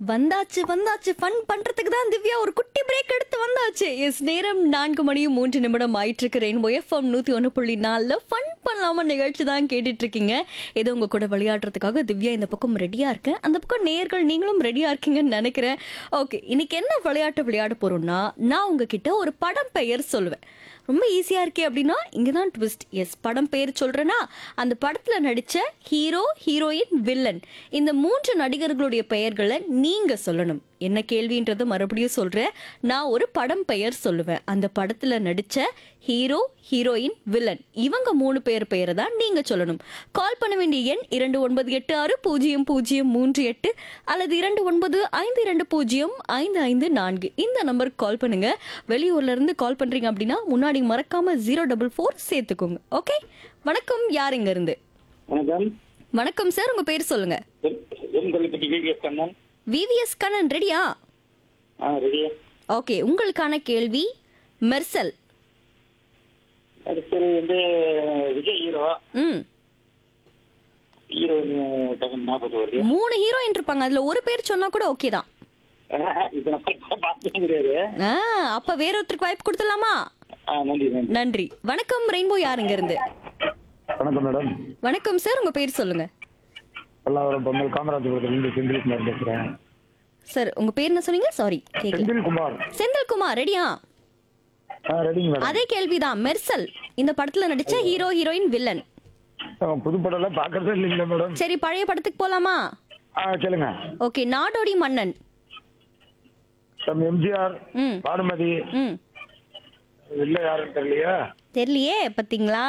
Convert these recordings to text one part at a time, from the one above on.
வந்தாச்சு வந்தாச்சு ஃபன் பண்றதுக்கு தான் திவ்யா ஒரு குட்டி பிரேக் எடுத்து வந்தாச்சு எஸ் நேரம் நான்கு மணியும் மூன்று நிமிடம் ஆயிட்டு இருக்கு ரெயின்போ எஃப்எம் நூத்தி ஒன்று புள்ளி நாலுல ஃபன் பண்ணலாம நிகழ்ச்சி தான் கேட்டுட்டு இருக்கீங்க ஏதோ உங்க கூட விளையாடுறதுக்காக திவ்யா இந்த பக்கம் ரெடியா இருக்கேன் அந்த பக்கம் நேர்கள் நீங்களும் ரெடியா இருக்கீங்கன்னு நினைக்கிறேன் ஓகே இன்னைக்கு என்ன விளையாட்டு விளையாட போறோம்னா நான் உங்ககிட்ட ஒரு படம் பெயர் சொல்லுவேன் ரொம்ப ஈஸியா இருக்கே அப்படின்னா இங்க தான் ட்விஸ்ட் எஸ் படம் பேர் சொல்றேன்னா அந்த படத்துல நடிச்ச ஹீரோ ஹீரோயின் வில்லன் இந்த மூன்று நடிகர்களுடைய பெயர்களை நீங்க சொல்லணும் என்ன கேள்வின்றது மறுபடியும் சொல்றேன் நான் ஒரு படம் பெயர் சொல்லுவேன் அந்த படத்துல நடிச்ச ஹீரோ ஹீரோயின் வில்லன் இவங்க மூணு பேர் பெயரை தான் நீங்க சொல்லணும் கால் பண்ண வேண்டிய எண் இரண்டு ஒன்பது எட்டு ஆறு பூஜ்ஜியம் பூஜ்ஜியம் மூன்று எட்டு அல்லது இரண்டு ஒன்பது ஐந்து இரண்டு பூஜ்ஜியம் ஐந்து ஐந்து நான்கு இந்த நம்பருக்கு கால் பண்ணுங்க வெளியூர்ல இருந்து கால் பண்றீங்க அப்படின்னா முன்னாடி மறக்காம ஜீரோ டபுள் ஃபோர் சேர்த்துக்கோங்க ஓகே வணக்கம் யார் இங்க இருந்து வணக்கம் வணக்கம் சார் உங்க பேர் சொல்லுங்க M Kollipatti VVS Kannan VVS Kannan ரெடியா ஆ ரெடி ஓகே உங்களுக்கான கேள்வி மெர்சல் அடுத்தது வந்து விஜய் ஹீரோ ம் ஹீரோ டக்குனு ஞாபகம் வருது மூணு ஹீரோயின் இருப்பாங்க அதுல ஒரு பேர் சொன்னா கூட ஓகே தான் இப்போ நான் பார்த்தது கிடையாது ஆ, அப்ப வேற ஒருத்தருக்கு வாய்ப்பு கொடுத்துடலாமா ஆ நன்றி நன்றி நன்றி வணக்கம் ரெயின்போ யாருங்க இருந்து வணக்கம் மேடம் வணக்கம் சார் உங்க பேர் சொல்லுங்க பல்லாவரம் பொங்கல் காமராஜபுரத்துலேருந்து செந்தில்குமார் பேசுகிறேன் சார் உங்க பேர் என்ன சொன்னீங்க சாரி கேக்கல செந்தில்குமார் செந்தில்குமார் ரெடியா ஆ ரெடிங்க மேடம் அதே கேள்விதான் மெர்சல் இந்த படத்துல நடிச்ச ஹீரோ ஹீரோயின் வில்லன் ஆ, புது படம்லாம் பார்க்கறதே இல்லைங்களா மேடம் சரி பழைய படத்துக்கு போலாமா ஆ சொல்லுங்க ஓகே நாடோடி மன்னன் நம்ம எம்ஜிஆர் ம் பானுமதி ம் இல்லை யாருன்னு தெரியலையா தெரியலையே பாத்தீங்களா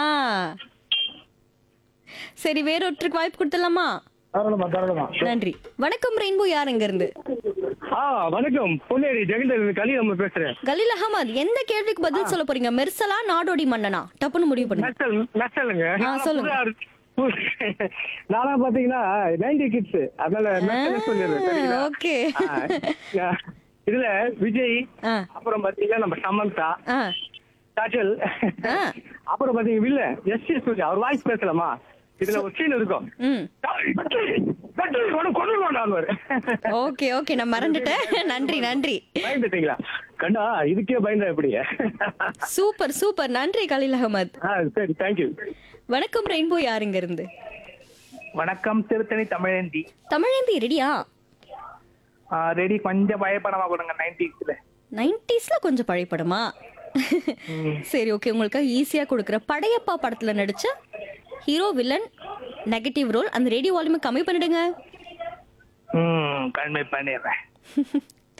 சரி வேற ஒருத்தருக்கு வாய்ப்பு கொடுத்துடலாமா தாராளமா தாராளமா நன்றி வணக்கம் ரெயின்போ யார் இங்க இருந்து ஆ வணக்கம் பொன்னேரி ஜெகந்தர் கலி நம்ம பேசுறேன் கலீல் அகமது எந்த கேள்விக்கு பதில் சொல்ல போறீங்க மெர்சலா நாடோடி மன்னனா டப்புன்னு முடிவு பண்ணுங்க நச்சல் நச்சலுங்க ஆ, சொல்லுங்க. நானா பாத்தீங்கன்னா நைன்டி கிட்ஸ் அதனால நச்சல் சொல்லிடுறேன் சரிங்களா? ஓகே ஆ, இதுல விஜய் ஆ அப்புறம் பாத்தீங்கன்னா நம்ம சமந்தா ஆ காஜல் ஆ. அப்புறம் பாத்தீங்க வில்ல எஸ் சி சூர்யா அவர் வாய்ஸ் பேசலாமா இதுல ஒரு சீன் இருக்கும் ம் கொண்டு ஓகே ஓகே நான் மறந்துட்டேன் நன்றி நன்றி பயந்துட்டீங்களா கண்டா இதுக்கே பயந்தா எப்படி சூப்பர் சூப்பர் நன்றி கலீல் அகமது ஆ சரி தேங்க்யூ வணக்கம் ரெயின்போ யாருங்க இருந்து வணக்கம் திருத்தணி தமிழந்தி தமிழேந்தி ரெடியா ரெடி கொஞ்சம் பயப்படமா கொடுங்க நைன்டிஸ்ல நைன்டிஸ்ல கொஞ்சம் பழைய படமா சரி ஓகே உங்களுக்கு ஈஸியா கொடுக்குற படையப்பா படத்துல நடிச்ச ஹீரோ வில்லன் நெகட்டிவ் ரோல் அந்த ரேடியோ வால்யூமை கம்மி பண்ணிடுங்க ம் கண்மை பண்ணிடுறேன்